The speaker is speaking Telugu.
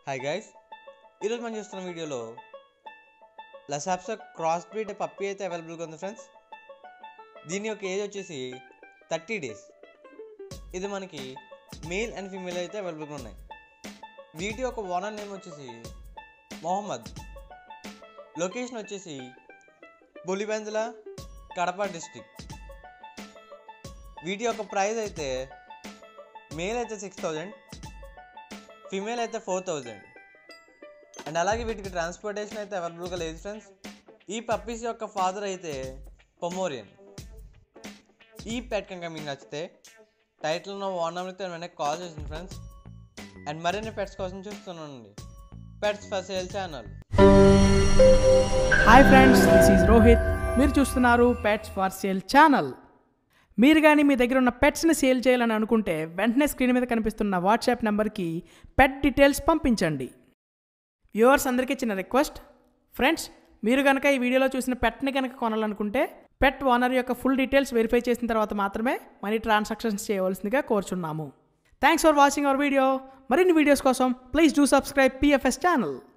హాయ్ గైస్ ఈరోజు మనం చూస్తున్న వీడియోలో లసాప్సా క్రాస్ బ్రీడ్ పప్పీ అయితే అవైలబుల్గా ఉంది ఫ్రెండ్స్ దీని యొక్క ఏజ్ వచ్చేసి థర్టీ డేస్ ఇది మనకి మేల్ అండ్ ఫీమేల్ అయితే అవైలబుల్గా ఉన్నాయి వీటి యొక్క ఓనర్ నేమ్ వచ్చేసి మొహమ్మద్ లొకేషన్ వచ్చేసి బొలిబందుల కడప డిస్టిక్ వీటి యొక్క ప్రైస్ అయితే మేల్ అయితే సిక్స్ థౌజండ్ ఫీమేల్ అయితే ఫోర్ థౌజండ్ అండ్ అలాగే వీటికి ట్రాన్స్పోర్టేషన్ అయితే అవైలబుల్గా లేదు ఫ్రెండ్స్ ఈ పప్పీస్ యొక్క ఫాదర్ అయితే పొమోరియన్ ఈ పెట్ కనుక మీకు నచ్చితే టైటిల్ ఉన్న ఓనర్తో వెనక్కి కాల్ చేసింది ఫ్రెండ్స్ అండ్ మరిన్ని పెట్స్ కోసం చూస్తున్నానండి pets for sale channel hi friends this is Rohit మీరు చూస్తున్నారు పెట్స్ ఫర్ సేల్ ఛానల్ మీరు కానీ మీ దగ్గర ఉన్న పెట్స్ని సేల్ చేయాలని అనుకుంటే వెంటనే స్క్రీన్ మీద కనిపిస్తున్న వాట్సాప్ నెంబర్కి పెట్ డీటెయిల్స్ పంపించండి వ్యూవర్స్ అందరికీ చిన్న రిక్వెస్ట్ ఫ్రెండ్స్ మీరు కనుక ఈ వీడియోలో చూసిన పెట్ని కనుక కొనాలనుకుంటే పెట్ ఓనర్ యొక్క ఫుల్ డీటెయిల్స్ వెరిఫై చేసిన తర్వాత మాత్రమే మనీ ట్రాన్సాక్షన్స్ చేయవలసిందిగా కోరుచున్నాము thanks for watching our video మరిన్ని వీడియోస్ కోసం please do subscribe PFS channel